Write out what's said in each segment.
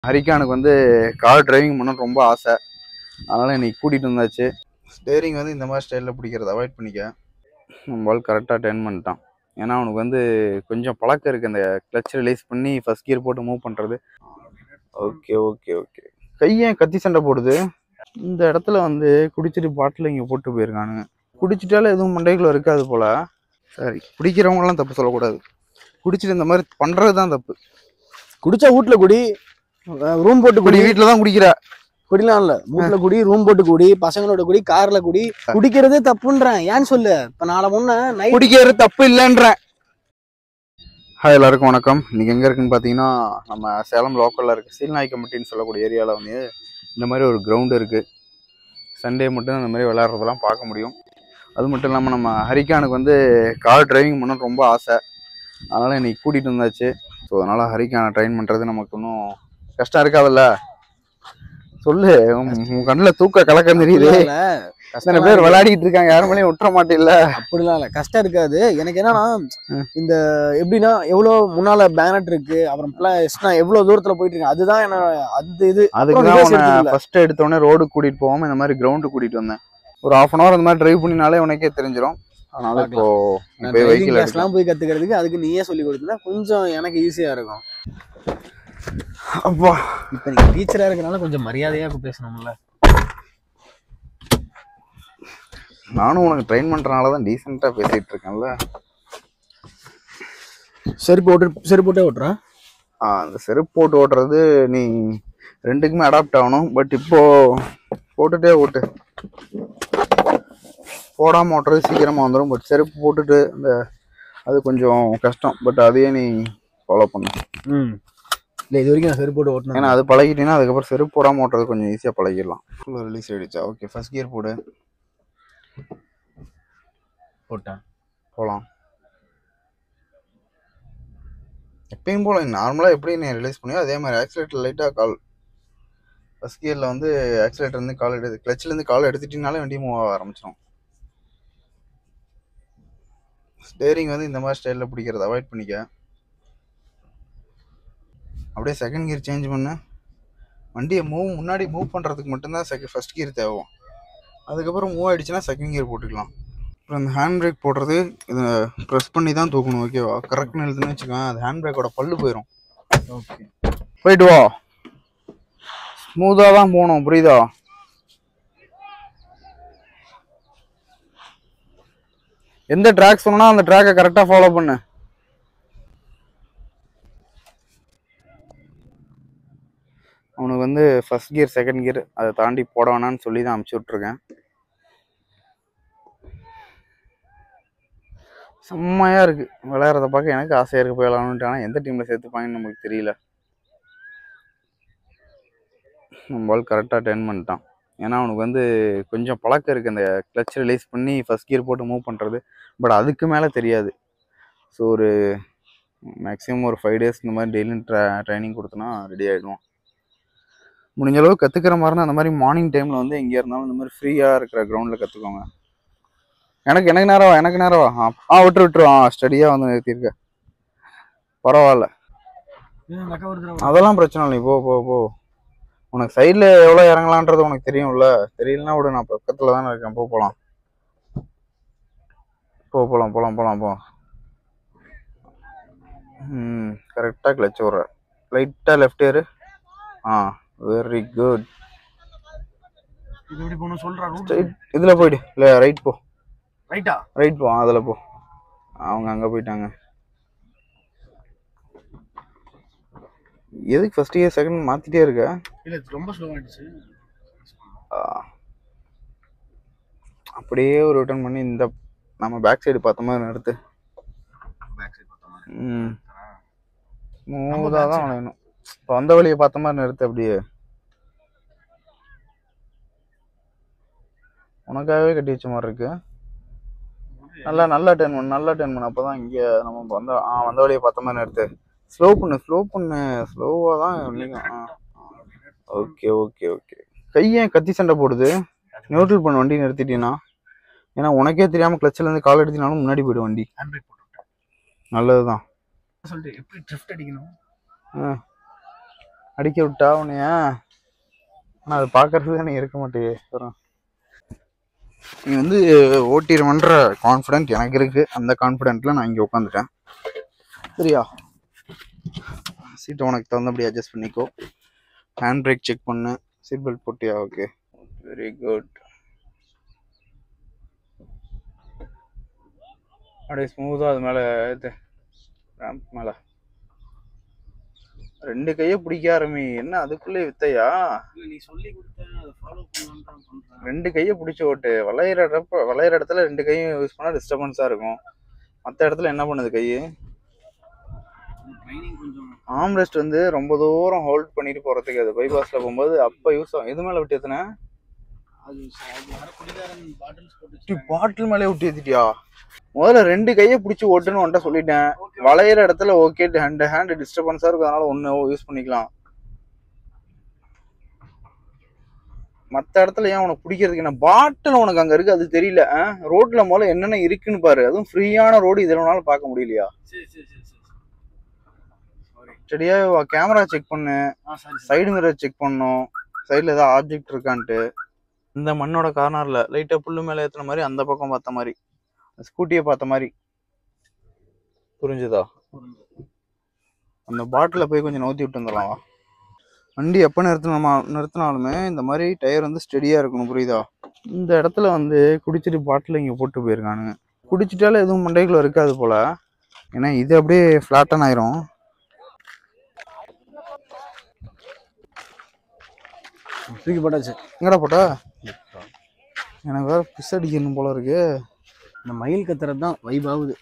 ஹரிகானுக்கு வந்து car driving பண்ணணும்னு ரொம்ப ஆசை அதனால் இன்னைக்கு கூட்டிகிட்டு வந்தாச்சு ஸ்டேரிங் வந்து இந்த மாதிரி ஸ்டைலில் பிடிக்கிறத அவாய்ட் பண்ணிக்க நம்மளால் கரெக்டாக டர்ன் பண்ணிட்டான் ஏன்னா அவனுக்கு வந்து கொஞ்சம் பழக்கம் இருக்குது அந்த கிளச் ரிலீஸ் பண்ணி ஃபர்ஸ்ட் கியர் போட்டு மூவ் பண்ணுறது ஓகே ஓகே ஓகே கையன் கத்தி சண்டை போடுது இந்த இடத்துல வந்து குடிச்சிட்டு பாட்டில் இங்கே போட்டு போயிருக்கானுங்க குடிச்சிட்டாலும் எதுவும் மண்டைக்குள்ள இருக்காது போல சரி குடிக்கிறவங்களாம் தப்பு சொல்லக்கூடாது குடிச்சிட்டு இந்த மாதிரி பண்ணுறது தான் தப்பு குடிச்சா வீட்ல குடி ரூம் போட்டு குடி குடி வீட்டில் தான் குடிக்கிற குடிலாம் இல்ல வீட்ல குடி ரூம் போட்டு குடி பசங்களோட குடி கார்ல குடி குடிக்கிறதே தப்புன்றேன் ஏன்னு சொல்லு இப்ப நாளை முன்ன நைட் குடிக்கிறது தப்பு இல்லைன்றேன் ஹாய் எல்லாருக்கும் வணக்கம் இன்னைக்கு எங்கே இருக்குன்னு பார்த்தீங்கன்னா நம்ம சேலம் லோக்கலில் இருக்குது சீல்நாய்க்கம்பட்டின்னு சொல்லக்கூடிய ஏரியாவில் வந்து இந்த மாதிரி ஒரு கிரவுண்டு இருக்குது சண்டே மட்டும் இந்த மாதிரி விளையாடுறதெல்லாம் பார்க்க முடியும் அது மட்டும் இல்லாமல் நம்ம ஹரிகானுக்கு வந்து கார் டிரைவிங் பண்ணணும்னு ரொம்ப ஆசை அதனால் இன்னைக்கு கூட்டிகிட்டு வந்தாச்சு ஸோ அதனால் ஹரிகானை ட்ரைன் பண்ணுறது நமக்கு ஒன்றும் கஷ்டம் இருக்காதுல்ல சொல்லு உன் கண்ணில் தூக்க கலக்கம் தெரியுது இல்ல, எத்தனை கஷ்டமா பேர் இருக்கு. விளையாடிட்டு இருக்காங்க யாருமேலையும் விட்டுற மாட்டேல்ல அப்படிலாம் இல்ல கஷ்டம் இருக்காது எனக்கு என்னன்னா ம். இந்த எப்படின்னா எவ்வளவு முன்னால பேனட் இருக்கு அப்புறம் எக்ஸ்ட்ரா எவ்வளவு தூரத்துல போயிட்டு இருக்கு அதுதான் என்ன அந்த இது அதுக்கு அப்புறம் தான் reverse உன்னை எடுத்துக்கல. ஃபர்ஸ்ட் எடுத்தோடனே ரோடு கூட்டிட்டு போகாம இந்த மாதிரி கிரவுண்டு கூட்டிட்டு வந்தேன் ஒரு ஹாஃப் அன் ஹவர் அந்த மாதிரி டிரைவ் பண்ணினாலே உனக்கே தெரிஞ்சிடும் அதனால இப்போ நான் போய் driving வெஹிக்கிள் class எடுக்கலாம் எல்லாம் போய் கத்துக்கிறதுக்கு அதுக்கு நீயே சொல்லி கொடுத்தா கொஞ்சம் எனக்கு ஈஸியா இருக்கும் அப்பா இப்ப நீங்க டீச்சரா இருக்கனால கொஞ்சம் மரியாதையா இப்ப பேசணும்ல நானும் உனக்கு ட்ரெயின் பண்றதுனால தான் டீசெண்டா பேசிட்டு இருக்கேன்ல சரி போட்டு சரி போட்டே ஓட்டுறேன் ஆ, அந்த செருப்பு போட்டு ஓட்டுறது நீ ரெண்டுக்குமே அடாப்ட் ஆகணும் பட் இப்போ போட்டுட்டே ஓட்டு போடாம ஓட்டுறது சீக்கிரமா வந்துடும் பட் செருப்பு போட்டுட்டு அந்த அது கொஞ்சம் கஷ்டம் பட் அதையே நீ ஃபாலோ பண்ணு ம் இல்ல இது வரைக்கும் நான் சரி போட்டு ஓட்டினேன் ஏன்னா அது பழகிட்டீங்கன்னா அதுக்கப்புறம் செருப்பு போடாம ஓட்டுறது கொஞ்சம் ஈஸியாக பழகிடலாம் ஃபுல்லாக ரிலீஸ் ஆயிடுச்சா ஓகே ஃபர்ஸ்ட் கியர் போடு போட்டேன் போகலாம் எப்பயும் போல நார்மலாக எப்படி நீ ரிலீஸ் பண்ணியோ அதே மாதிரி ஆக்சிலேட்டர் லைட்டாக கால் ஃபர்ஸ்ட் கியரில் வந்து ஆக்சிலேட்டர் இருந்து கால் எடுத்து கிளச்சிலேருந்து கால் எடுத்துட்டீங்கனாலே வண்டி மூவ் ஆக ஆரம்பிச்சிடும் ஸ்டேரிங் வந்து இந்த மாதிரி ஸ்டைலில் பிடிக்கிறத அவாய்ட் பண்ணிக்க அப்படியே செகண்ட் கியர் சேஞ்ச் பண்ணு வண்டியை மூவ் முன்னாடி மூவ் பண்ணுறதுக்கு மட்டும்தான் செகண்ட் ஃபர்ஸ்ட் கியர் தேவை அதுக்கப்புறம் மூவ் ஆயிடுச்சுன்னா செகண்ட் கியர் போட்டுக்கலாம் அப்புறம் அந்த ஹேண்ட் பிரேக் போடுறது இதை ப்ரெஸ் பண்ணி தான் தூக்கணும் ஓகேவா கரெக்ட்னு எழுதுன்னு வச்சுக்கோங்க அது ஹேண்ட் பிரேக்கோட பல்லு போயிடும் ஓகே போயிட்டு வா ஸ்மூத்தாக தான் போகணும் புரியுதா எந்த ட்ராக் சொன்னா அந்த ட்ராக்கை கரெக்டாக ஃபாலோ பண்ணு அவனுக்கு வந்து ஃபர்ஸ்ட் கியர் செகண்ட் கியர் அதை தாண்டி போட வேணாம்னு சொல்லி தான் அமுச்சு விட்ருக்கேன் செம்மையாக இருக்கு விளையாடுறத பார்க்க எனக்கு ஆசையாக இருக்கு போய் விளாடணுன்ட்டு ஆனால் எந்த டீமில் சேர்த்துப்பாங்கன்னு நமக்கு தெரியல நம்மளால் கரெக்டாக டர்ன் பண்ணிட்டான் ஏன்னா அவனுக்கு வந்து கொஞ்சம் பழக்கம் இருக்குது அந்த கிளச் ரிலீஸ் பண்ணி ஃபர்ஸ்ட் கியர் போட்டு மூவ் பண்ணுறது பட் அதுக்கு மேலே தெரியாது ஸோ ஒரு மேக்ஸிமம் ஒரு ஃபைவ் டேஸ் இந்த மாதிரி டெய்லியும் ட்ரை ட்ரைனிங் கொடுத்தோன்னா ரெடி ஆகிடுவான் முடிஞ்ச அளவு கற்றுக்கிற மாதிரினா அந்த மாதிரி மார்னிங் டைமில் வந்து எங்கே இருந்தாலும் இந்த மாதிரி ஃப்ரீயாக இருக்கிற கிரவுண்டில் கற்றுக்கோங்க எனக்கு எனக்கு நேரவா எனக்கு நேரவா ஆ ஆ விட்டுரு விட்டுரு ஆ ஸ்டடியாக வந்து நிறுத்தியிருக்க பரவாயில்ல அதெல்லாம் பிரச்சனை இல்லை போ போ போ உனக்கு சைடில் எவ்வளோ இறங்கலான்றது உனக்கு தெரியும்ல தெரியலனா விட நான் பக்கத்தில் தானே இருக்கேன் போ போகலாம் போ போகலாம் போகலாம் போகலாம் போ ம் கரெக்டாக கிளச் விட்ற லைட்டாக லெஃப்ட் ஏரு ஆ வெரி குட் இது எப்படி போகணும் சொல்றா ரூட் ஸ்ட்ரைட் இதில் போயிடு இல்லை ரைட் போ ரைட்டா ரைட் போ அதில் போ அவங்க அங்கே போயிட்டாங்க எதுக்கு ஃபர்ஸ்ட் இயர் செகண்ட் மாற்றிட்டே இருக்க இல்ல இது ரொம்ப ஸ்லோ ஆயிடுச்சு ஆ. அப்படியே ஒரு ரிட்டர்ன் பண்ணி இந்த நம்ம பேக் சைடு பார்த்த மாதிரி நிறுத்து பேக் சைடு பார்த்த மாதிரி ம் ஸ்மூத்தாக தான் வேணும் இப்போ வந்த வழியை பார்த்த மாதிரி நிறுத்து அப்படியே உனக்காகவே கட்டி வச்ச மாதிரி இருக்கு நல்லா நல்லா டென் பண்ணு நல்லா டென் பண்ணு அப்போ தான் இங்கே நம்ம வந்த ஆ வந்த வழியை பார்த்த மாதிரி நிறுத்து ஸ்லோ பண்ணு ஸ்லோ பண்ணு ஸ்லோவாக தான் இல்லைங்க ஆ ஓகே ஓகே ஓகே கையேன் கத்தி சண்டை போடுது நியூட்ரல் பண்ண வண்டி நிறுத்திட்டீங்கன்னா ஏன்னா உனக்கே தெரியாமல் கிளச்சிலேருந்து கால் எடுத்தினாலும் முன்னாடி போய்டும் வண்டி ஹேண்ட் பிரேக் போட்டு விட்டேன் நல்லது தான் சொல்லிட்டு எப்படி ட்ரிஃப்ட் அடிக்கணும் ஆ அடிக்க விட்டா உன்னைய ஆனால் அது பார்க்கறதுக்கு நீ இருக்க மாட்டேயே அப்புறம் நீ வந்து ஓட்டிடுவன்ற கான்ஃபிடென்ட் எனக்கு இருக்கு அந்த கான்ஃபிடென்ட்ல நான் இங்கே உட்காந்துட்டேன் சரியா சீட்டை உனக்கு தகுந்தபடி அட்ஜஸ்ட் பண்ணிக்கோ ஹேண்ட் பிரேக் செக் பண்ணு சீட் பெல்ட் போட்டியா ஓகே வெரி குட் அப்படியே ஸ்மூத்தாக அது மேலே இது ரேம்ப் மேலே ரெண்டு கையை பிடிக்க ஆரம்பி என்ன அதுக்குள்ளே வித்தையா நீ சொல்லி கொடுத்த அதை ஃபாலோ பண்ணலான்னு தான் பண்றேன் ரெண்டு கையை பிடிச்சி ஓட்டு வளையிற இடப்ப வளையிற இடத்துல ரெண்டு கையும் யூஸ் பண்ணால் டிஸ்டர்பன்ஸாக இருக்கும் மற்ற இடத்துல என்ன பண்ணுது கை ட்ரைனிங் கொஞ்சம் ஆம்ரெஸ்ட் வந்து ரொம்ப தூரம் ஹோல்ட் பண்ணிட்டு போகிறதுக்கு அது பைபாஸில் போகும்போது அப்போ யூஸ் ஆகும் எது மேலே விட்டு எத்தனை அது ச- அது வர குடிகாரன் பாட்டில்ஸ் போட்டு பாட்டில் மேலே விட்டு ஏற்றிட்டியா முதல்ல ரெண்டு கையை பிடிச்சி ஓட்டுன்னு உன்ட்ட சொல்லிட்டேன் வளையிற இடத்துல ஓகே ஹேண்ட் ஹேண்ட் டிஸ்டர்பன்ஸாக இருக்கும் அதனால ஒன்று யூஸ் பண்ணிக்கலாம் மற்ற இடத்துல ஏன் உனக்கு பிடிக்கிறதுக்கு என்ன பாட்டில் உனக்கு அங்கே இருக்கு அது தெரியல ரோட்ல முதல்ல என்னென்ன இருக்குன்னு பாரு அதுவும் ஃப்ரீயான ரோடு இதில் வேணாலும் பார்க்க முடியலையா சரி சரி சரி சரி சாரி ஸ்டடியா கேமரா செக் பண்ணு ஆ சாரி சைடு மிரர் செக் பண்ணணும் சைடில் ஏதாவது ஆப்ஜெக்ட் இருக்கான்ட்டு இந்த மண்ணோட கார்னர்ல லைட்டாக புல்லு மேலே ஏற்றுன மாதிரி அந்த பக்கம் பார்த்த மாதிரி ஸ்கூட்டியை பார்த்த மாதிரி புரிஞ்சுதா அந்த பாட்டில போய் கொஞ்சம் நவுத்தி விட்டு வந்துடலாம் வா. வண்டி எப்போ நிறுத்தினோமா நிறுத்தினாலுமே இந்த மாதிரி டயர் வந்து ஸ்டெடியாக இருக்கணும் புரியுதா இந்த இடத்துல வந்து குடிச்சிட்டு பாட்டில் இங்கே போட்டு போயிருக்கானுங்க குடிச்சிட்டாலே எதுவும் மண்டைக்குள்ள இருக்காது போல ஏன்னா இது அப்படியே ஃப்ளாட்டன் ஆயிரும் தூக்கி போட்டாச்சு எங்கடா போட்டா எனக்கு வேற பிஸ் அடிக்கணும் போல இருக்கு இந்த மயில் கத்துறது தான் வைப் ஆகுது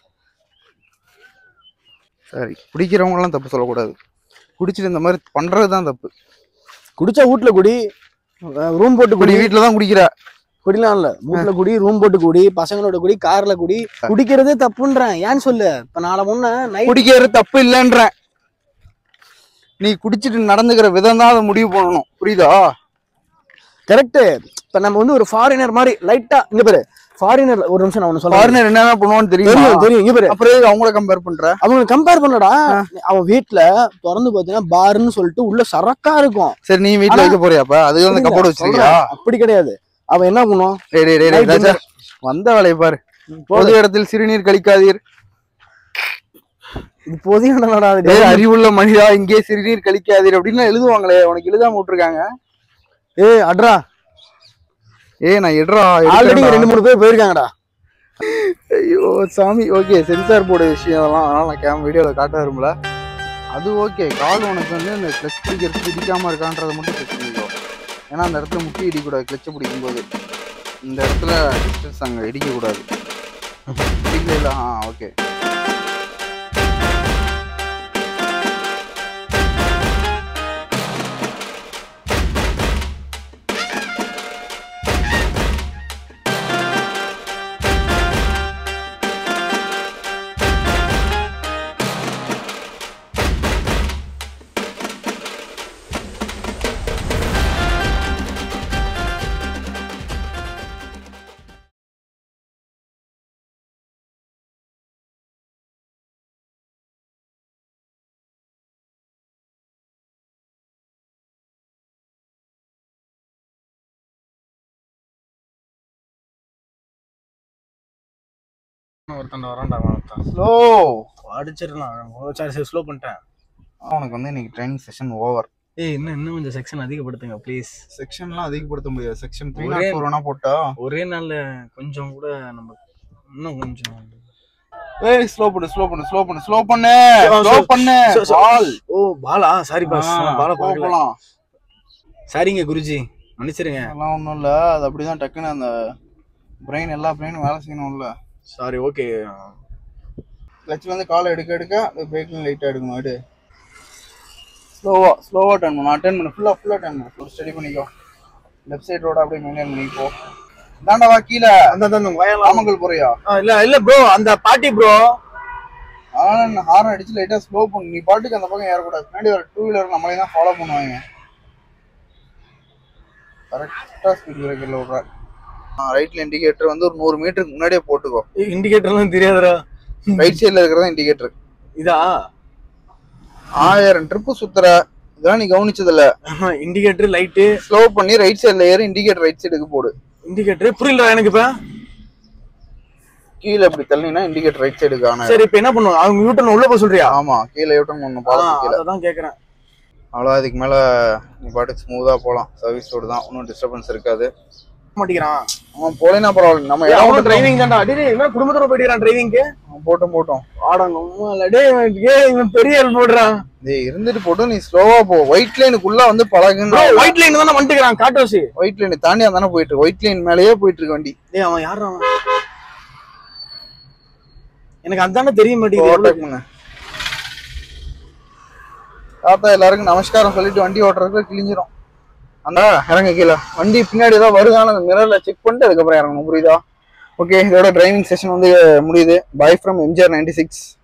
சரி குடிக்கிறவங்கலாம் தப்பு சொல்லக்கூடாது குடிச்சிட்டு இந்த மாதிரி பண்றது தான் தப்பு குடிச்சா வீட்ல குடி ரூம் போட்டு குடி குடி வீட்டில் தான் குடிக்கிற குடிலாம் இல்ல வீட்ல குடி ரூம் போட்டு குடி பசங்களோட குடி கார்ல குடி குடிக்கிறதே தப்புன்றேன் ஏன்னு சொல்லு இப்ப நாளை முன்ன நைட் குடிக்கிறது தப்பு இல்லைன்றேன் நீ குடிச்சிட்டு நடந்துக்கிற விதம் தான் அதை முடிவு பண்ணணும் புரியுதா கரெக்ட் இப்ப நம்ம வந்து ஒரு ஃபாரினர் மாதிரி லைட்டா இங்க பாரு ஃபாரினர் ஒரு நிமிஷம் நான் ஒண்ணு சொல்றேன் ஃபாரினர் என்னென்ன பண்ணுவான்னு தெரியுமா தெரியும் தெரியும் இங்க பாரு அப்புறம் எதுக்கு அவங்கள கம்பேர் பண்ற அவங்க கம்பேர் பண்ணடா அவன் வீட்ல திறந்து பாத்தீங்கன்னா பார்னு சொல்லிட்டு உள்ள சரக்கா இருக்கும் சரி நீ வீட்ல ஆனா- வைக்க போறியாப்பா அது வந்து புரியுதா? கப்போடு வச்சிருக்கியா சொல்றேன். அப்படி கிடையாது அவன் என்ன பண்ணும் டேய் டேய் டேய், டேய் Night ராஜா வந்த வேலையை பாரு பொது இடத்தில் சிறுநீர் கழிக்காதீர் இது பொதியடா டேய் அறிவுள்ள மனிதா இங்கே சிறுநீர் கழிக்காதீர் அப்படின்னு எழுதுவாங்களே உனக்கு எழுதாம விட்டுருக்காங்க ஏய் அட்ரா ஏய் நான் எடுறா ஆல்ரெடி எடுக்கிறேன்டா. ரெண்டு மூணு பேர் போயிருக்காங்கடா ஐயோ சாமி ஓகே சென்சார் போர்டு விஷயம் அதெல்லாம் அதனால நான் கேம் வீடியோவில் காட்ட விரும்பல அது ஓகே கால் உனக்கு வந்து இந்த கிளச் பிடிக்கிறது இடிக்காம இருக்கான்றதை மட்டும் செக் பண்ணிக்கோ ஏன்னா அந்த இடத்துல முட்டி இடிக்கூடாது கிளச்சை பிடிக்கும்போது இந்த இடத்துல டிஸ்டன்ஸ் அங்கே இடிக்கக்கூடாது இடிக்கல ஆ ஓகே ஒருத்தன் வரான்டா ஒருத்தன் ஸ்லோ அடிச்சிடலாம் சரி சரி ஸ்லோ பண்ணிட்டேன் உனக்கு வந்து இன்னைக்கு ட்ரைனிங் செஷன் ஓவர் ஏய் இன்னும் இன்னும் கொஞ்சம் செக்ஷன் அதிகப்படுத்துங்க ப்ளீஸ் செக்ஷன்லாம் அதிகப்படுத்த முடியாது செக்ஷன் த்ரீ ஒரே- நாட் ஃபோர் வேணா போட்டா ஒரே நாள்ல கொஞ்சம் கூட நம்ம இன்னும் கொஞ்சம் ஏய் ஸ்லோ பண்ணு ஸ்லோ பண்ணு ஸ்லோ பண்ணு ஸ்லோ பண்ணு ஆ, ஸ்லோ so- பண்ணு so- so- பால் ஓ பாலா சாரி பாஸ் பாலா பார்க்கல போகலாம் சரிங்க குருஜி மன்னிச்சிருங்க அதெல்லாம் ஒன்றும் இல்லை அது அப்படிதான் டக்குன்னு அந்த பிரெயின் எல்லா பிரெயினும் வேலை செய்யணும்ல சாரி ஓகே கிளச் வந்து காலை எடுக்க எடுக்க அந்த பிரேக்கிங் லைட்டாக எடுக்கணும் எடு ஸ்லோவா ஸ்லோவா டர்ன் பண்ணு டர்ன் பண்ணு ஃபுல்லாக ஃபுல்லாக டர்ன் பண்ணு ஃபுல் ஸ்டடி பண்ணிக்கோ லெஃப்ட் சைடு ரோட அப்படியே மெயின்டைன் பண்ணிக்கோ தாண்டா வா கீழே அந்த அந்த வயலாம் நாமக்கல் போறியா இல்ல இல்ல ப்ரோ அந்த பாட்டி ப்ரோ ஆனால் நான் ஹார்ன் அடிச்சு லைட்டாக ஸ்லோ பண்ணு நீ பாட்டுக்கு அந்த பக்கம் ஏறக்கூடாது பின்னாடி ஒரு டூ வீலர் நம்மளே தான் ஃபாலோ பண்ணுவாங்க கரெக்டாக ஸ்பீட் பிரேக்கரில் விட்ற ரைட்ல இண்டிகேட்டர் வந்து ஒரு நூறு மீட்டருக்கு முன்னாடியே போட்டுக்கோ இண்டிகேட்டர்லாம் தெரியாதுடா ரைட் சைடில் இருக்கிறதா இண்டிகேட்டர் இதா ஆயிரம் ட்ரிப்பு சுத்துற இதெல்லாம் நீ கவனிச்சது இல்ல இண்டிகேட்டர் லைட்டு ஸ்லோ பண்ணி ரைட் சைடுல ஏறி இண்டிகேட்டர் ரைட் சைடுக்கு போடு இண்டிகேட்டர் புரியல எனக்கு இப்ப கீழே இப்படி தள்ளினா இண்டிகேட்டர் ரைட் சைடுக்கு ஆன சரி இப்ப என்ன பண்ணுவோம் அவங்க யூட்டன் உள்ள போக சொல்றியா ஆமா கீழே யூட்டன் ஒண்ணு பாலத்து கீழே அதான் கேக்குறேன் அவ்வளோ இதுக்கு மேல நீ பாட்டுக்கு ஸ்மூதா போலாம் சர்வீஸ் ரோடு தான் ஒன்றும் டிஸ்டர்பன்ஸ் இருக்காது மாட்டேங்கிறான் அவன் போலேனா பரவாயில்ல நம்ம அவன் இடம் டிரைவிங் தான்டா அடி என்ன குடும்பத்தோட போயிட்டு டிரைவிங்க்கு போட்டோம் போட்டோம் ஆடாங்க டேய் இவன் ஏய் இவன் பெரிய ஹெல்ப் போடுறான் டேய் இருந்துட்டு போட்டும் நீ ஸ்லோவா போ ஒயிட் லைனுக்குள்ள வந்து பழகுன்னு ப்ரோ ஒயிட் லைன் தானே வந்துக்கிறான் காட்டோசி ஒயிட் லைன் தாண்டி அதானே போயிட்டு இருக்கு ஒயிட் லைன் மேலேயே போயிட்டு இருக்கு வண்டி டேய் அவன் யார் அவன் எனக்கு அதானே தெரிய மாட்டேங்குது ஓவர்டேக் பண்ணு தாத்தா எல்லாருக்கும் நமஸ்காரம் சொல்லிட்டு வண்டி ஓட்டுறதுக்கு கிழிஞ்சிரும் அந்த இறங்க கீழே வண்டி பின்னாடி ஏதாவது வருதான்னு அந்த மிரர்ல செக் பண்ணிட்டு அதுக்கப்புறம் இறங்கணும் புரியுதா ஓகே இதோட டிரைவிங் செஷன் வந்து முடியுது bye from MGR ninety six